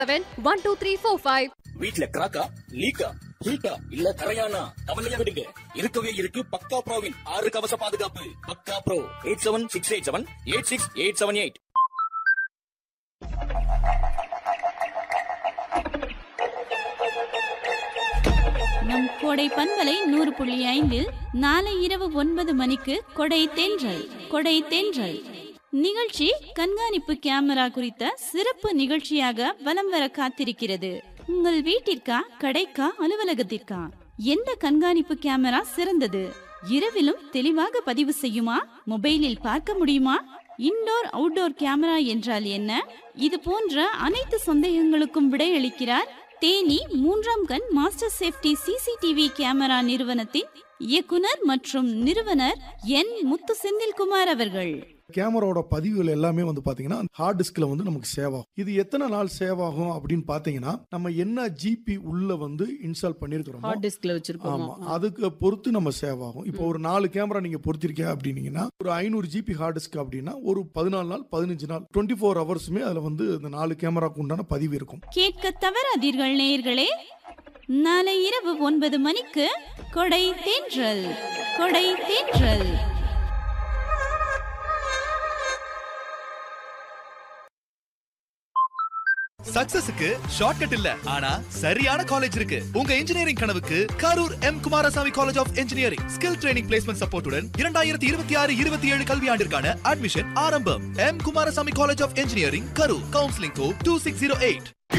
seven one two three four five. வீட்ல கிராக்கா லீக்கா ஹீட்டா இல்ல கரையானா கவலையா விடுங்க இருக்கவே இருக்கு பக்கா ப்ரோவின் ஆறு கவச பாதுகாப்பு பக்கா bro eight seven six eight seven eight six eight seven eight நம் கொடை பண்பலை நூறு புள்ளி ஐந்தில் நாளை இரவு ஒன்பது மணிக்கு கொடை தென்றல் கொடை தென்றல் நிகழ்ச்சி கண்காணிப்பு கேமரா குறித்த சிறப்பு நிகழ்ச்சியாக வலம் வர காத்திருக்கிறது உங்கள் வீட்டிற்கா கடைக்கா அலுவலகத்திற்கா எந்த கண்காணிப்பு கேமரா சிறந்தது இரவிலும் தெளிவாக பதிவு செய்யுமா மொபைலில் பார்க்க முடியுமா இன்டோர் அவுட்டோர் கேமரா என்றால் என்ன இது போன்ற அனைத்து சந்தேகங்களுக்கும் விடையளிக்கிறார் தேனி மூன்றாம் கண் மாஸ்டர் சேஃப்டி சிசிடிவி கேமரா நிறுவனத்தின் இயக்குனர் மற்றும் நிறுவனர் என் முத்து செந்தில்குமார் அவர்கள் கேமராவோட பதிவுகள் எல்லாமே வந்து பாத்தீங்கன்னா ஹார்ட் டிஸ்க்ல வந்து நமக்கு சேவ் ஆகும் இது எத்தனை நாள் சேவ் ஆகும் அப்படின்னு பாத்தீங்கன்னா நம்ம என்ன ஜிபி உள்ள வந்து இன்ஸ்டால் பண்ணிருக்கிறோமோ ஹார்ட் டிஸ்க்ல வச்சிருக்கோம் ஆமா அதுக்கு பொறுத்து நம்ம சேவ் ஆகும் இப்போ ஒரு நாலு கேமரா நீங்க பொறுத்திருக்கீங்க அப்படின்னீங்கன்னா ஒரு ஐநூறு ஜிபி ஹார்ட் டிஸ்க் அப்படின்னா ஒரு பதினாலு நாள் பதினஞ்சு நாள் டுவெண்ட்டி ஃபோர் ஹவர்ஸுமே அதுல வந்து இந்த நாலு கேமராக்கு உண்டான பதிவு இருக்கும் கேட்க தவறாதீர்கள் நேயர்களே நாளை இரவு ஒன்பது மணிக்கு கொடை தென்றல் கொடை தென்றல் சக்சஸுக்கு ஷார்ட்கட் இல்ல ஆனா சரியான காலேஜ் இருக்கு உங்க இன்ஜினியரிங் கனவுக்கு Karur M Kumarasamy college of engineering skill training placement சப்போர்ட்டுடன் இரண்டாயிரத்தி இருபத்தி ஆறு இருபத்தி ஏழு கல்வியாண்டிற்கான அட்மிஷன் ஆரம்பம் M Kumarasamy college of engineering Karur counselling code two six zero eight